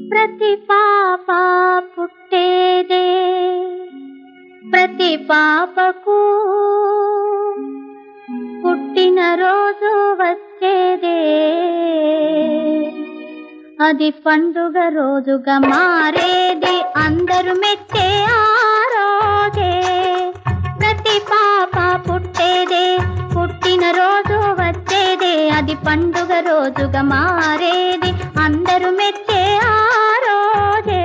ప్రతి పాప పుట్టేదే ప్రతి పాపకు పుట్టిన రోజు వచ్చేదే అది పండుగ రోజుగా మారేది అందరూ మెచ్చే ఆ రోజే ప్రతి పాప పుట్టేదే పుట్టిన రోజు వచ్చేదే అది పండుగ రోజుగా మారేది అందరూ మెచ్చే ఆ రోజే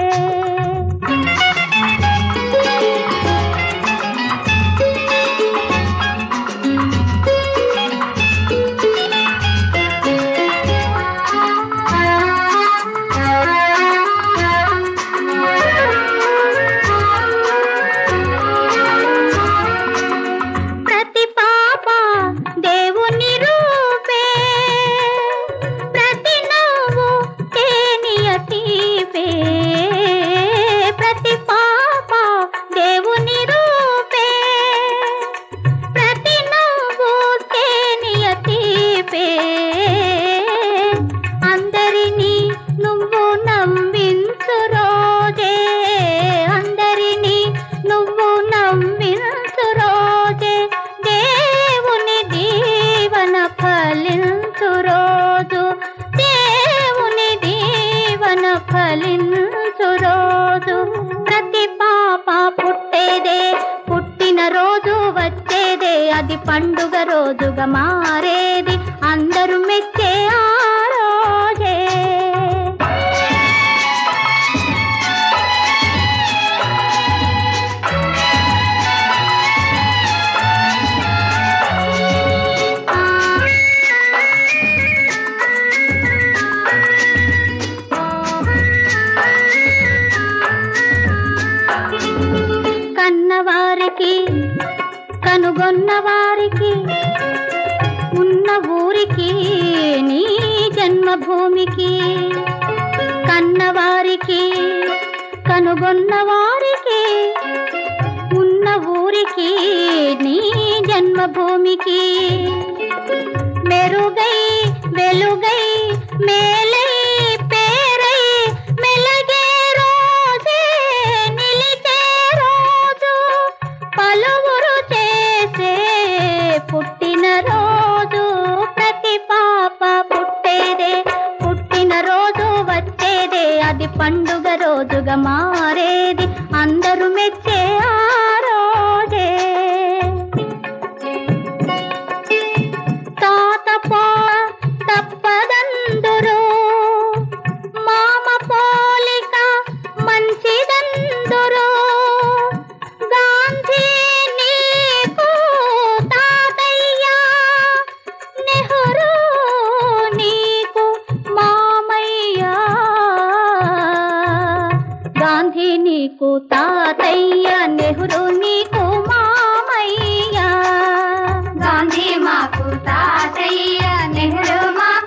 ప్రతి పాప దేవుని రూపే ప్రతి నవ్వు తేనియ తీపే ప్రతి పాప దేవుని రూపే ప్రతి నవ్వు తేనియ తీపే అందరినీ నువ్వు నమ్మించు రోజే అందరినీ నువ్వు నమ్మించు రోజే దేవుని దీవన ఫలించు రోజు దేవుని దీవన ఫలించు రోజు ప్రతి పాప పుట్టేదే పుట్టిన రోజు వచ్చేదే అది పండుగ రోజుగా మారేది అందరూ మెచ్చే ఆ రోజే కన్నవారికి కనుగొన్న వారికి ఉన్న ఊరికి నీ జన్మభూమికి కన్నవారికి కనుగొన్న వారికి ఉన్న ఊరికి నీ జన్మభూమికి మెరుగై వెలుగై మేలై పేరై మెలగే రోజే నిలిచే రోజు పలువురు చేసే పుట్టిన రోజు ప్రతి పాప పుట్టేదే పుట్టిన రోజు వచ్చేదే అది పండుగ రోజుగా మారేది అందరూ మెచ్చే ఆ రోజే తాత పో తప్పదందురు మామ పోలిక మంచిదందురు గాంధీ నీకు తాతయ్య నెహ్రూ నీకు మామయ్య గాంధీ నీకు తాతయ్య నెహ్రూ నీకు మామయ్య గాంధీ మాకు తాతయ్య నెహ్రూ మాకు